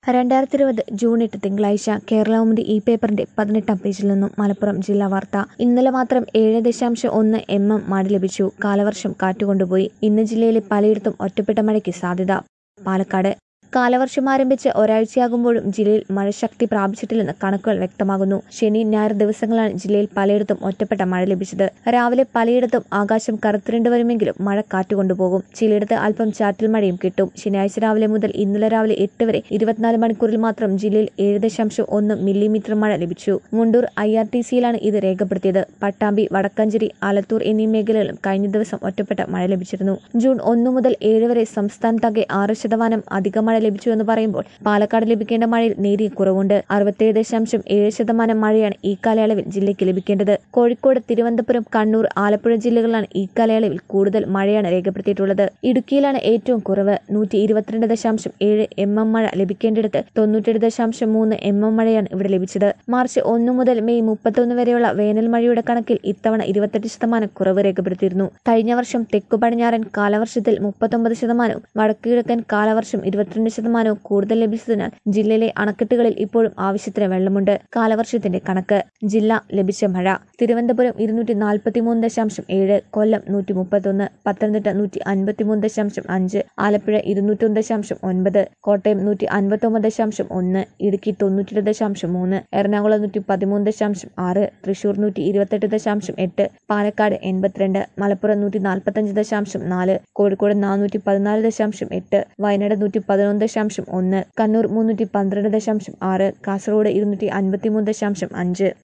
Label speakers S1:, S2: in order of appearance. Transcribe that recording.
S1: രണ്ടായിരത്തി ഇരുപത് ജൂൺ എട്ട് തിങ്കളാഴ്ച കേരളകൗമുദി ഈ പേപ്പറിന്റെ പതിനെട്ടാം പേജിൽ നിന്നും മലപ്പുറം ജില്ലാ വാർത്ത ഇന്നലെ മാത്രം ഏഴ് ദശാംശം ഒന്ന് എം എം മഴ ലഭിച്ചു കാലവർഷം കാറ്റുകൊണ്ടുപോയി ഇന്ന് ജില്ലയിലെ പലയിടത്തും ഒറ്റപ്പെട്ട മഴയ്ക്ക് സാധ്യത പാലക്കാട് കാലവർഷം ആരംഭിച്ച് ഒരാഴ്ചയാകുമ്പോഴും ജില്ലയിൽ മഴ ശക്തി പ്രാപിച്ചിട്ടില്ലെന്ന് കണക്കുകൾ വ്യക്തമാകുന്നു ശനി ഞായർ ദിവസങ്ങളാണ് ജില്ലയിൽ പലയിടത്തും ഒറ്റപ്പെട്ട മഴ ലഭിച്ചത് രാവിലെ പലയിടത്തും ആകാശം കറുത്തിരണ്ട് വരുമെങ്കിലും മഴ കാറ്റുകൊണ്ടുപോകും ചിലയിടത്ത് അല്പം ചാറ്റൽ മഴയും കിട്ടും ശനിയാഴ്ച രാവിലെ മുതൽ ഇന്നലെ രാവിലെ എട്ട് വരെ ഇരുപത്തിനാല് മണിക്കൂറിൽ മാത്രം ജില്ലയിൽ ഏഴ് ദശാംശം ഒന്ന് മില്ലിമീറ്റർ മഴ ലഭിച്ചു മുണ്ടൂർ ഐ ആർ ടി സിയിലാണ് ഇത് രേഖപ്പെടുത്തിയത് പട്ടാമ്പി വടക്കഞ്ചേരി ആലത്തൂർ എന്നീ മേഖലകളിലും കഴിഞ്ഞ ദിവസം ഒറ്റപ്പെട്ട മഴ ലഭിച്ചിരുന്നു ജൂൺ ഒന്ന് മുതൽ ഏഴ് വരെ സംസ്ഥാനത്താകെ ആറ് ശതമാനം അധിക മഴ ലഭിച്ചു എന്ന് പറയുമ്പോൾ പാലക്കാട് ലഭിക്കേണ്ട മഴയിൽ നേരിയ കുറവുണ്ട് അറുപത്തിയേഴ് ദശാംശം ഏഴ് ശതമാനം മഴയാണ് ഈ കാലയളവിൽ ജില്ലയ്ക്ക് ലഭിക്കേണ്ടത് കോഴിക്കോട് തിരുവനന്തപുരം കണ്ണൂർ ആലപ്പുഴ ജില്ലകളിലാണ് ഈ കാലയളവിൽ കൂടുതൽ മഴയാണ് രേഖപ്പെടുത്തിയിട്ടുള്ളത് ഇടുക്കിയിലാണ് ഏറ്റവും കുറവ് നൂറ്റി ഇരുപത്തിരണ്ട് ദശാംശം ഏഴ് എം എം മഴ ലഭിക്കേണ്ടിടത്ത് തൊണ്ണൂറ്റേഴ് ദശാംശം മൂന്ന് എം എം മഴയാണ് ഇവിടെ ലഭിച്ചത് മാർച്ച് ഒന്ന് മുതൽ മെയ് മുപ്പത്തൊന്ന് വരെയുള്ള വേനൽ മഴയുടെ കണക്കിൽ ഇത്തവണ ഇരുപത്തെട്ട് ശതമാനം കുറവ് രേഖപ്പെടുത്തിയിരുന്നു കഴിഞ്ഞ വർഷം തെക്കു പടിഞ്ഞാറൻ കാലവർഷത്തിൽ മുപ്പത്തൊമ്പത് ശതമാനവും വടക്കു കിഴക്കൻ കാലവർഷം ഇരുപത്തിരണ്ട് ശതമാനവും കൂടുതൽ ലഭിച്ചതിനാൽ ജില്ലയിലെ അണക്കെട്ടുകളിൽ ഇപ്പോഴും ആവശ്യത്തിന് വെള്ളമുണ്ട് കാലവർഷത്തിന്റെ കണക്ക് ജില്ല ലഭിച്ച മഴ തിരുവനന്തപുരം ഇരുന്നൂറ്റി നാൽപ്പത്തിമൂന്ന് ദശാംശം ഏഴ് കൊല്ലം നൂറ്റി മുപ്പത്തൊന്ന് പത്തനംതിട്ട നൂറ്റി അൻപത്തിമൂന്ന് ദശാംശം അഞ്ച് ആലപ്പുഴ ഇരുന്നൂറ്റൊന്ന് ദശാംശം ഒൻപത് കോട്ടയം നൂറ്റി അൻപത്തൊമ്പത് ദശാംശം ഒന്ന് ഇടുക്കി തൊണ്ണൂറ്റി ദശാംശം മൂന്ന് എറണാകുളം നൂറ്റി പതിമൂന്ന് ദശാംശം ആറ് തൃശൂർ നൂറ്റി ഇരുപത്തെട്ട് ദശാംശം എട്ട് പാലക്കാട് എൺപത്തിരണ്ട് മലപ്പുറം നൂറ്റി നാൽപ്പത്തഞ്ച് ദശാംശം നാല് കോഴിക്കോട് നാനൂറ്റി പതിനാല് ദശാംശം എട്ട് വയനാട് നൂറ്റി പതിനൊന്ന് ദശാംശം ഒന്ന് കണ്ണൂർ മുന്നൂറ്റി പന്ത്രണ്ട് ദശാംശം ആറ് കാസർഗോഡ് ഇരുന്നൂറ്റി അൻപത്തിമൂന്ന് ദശാംശം അഞ്ച്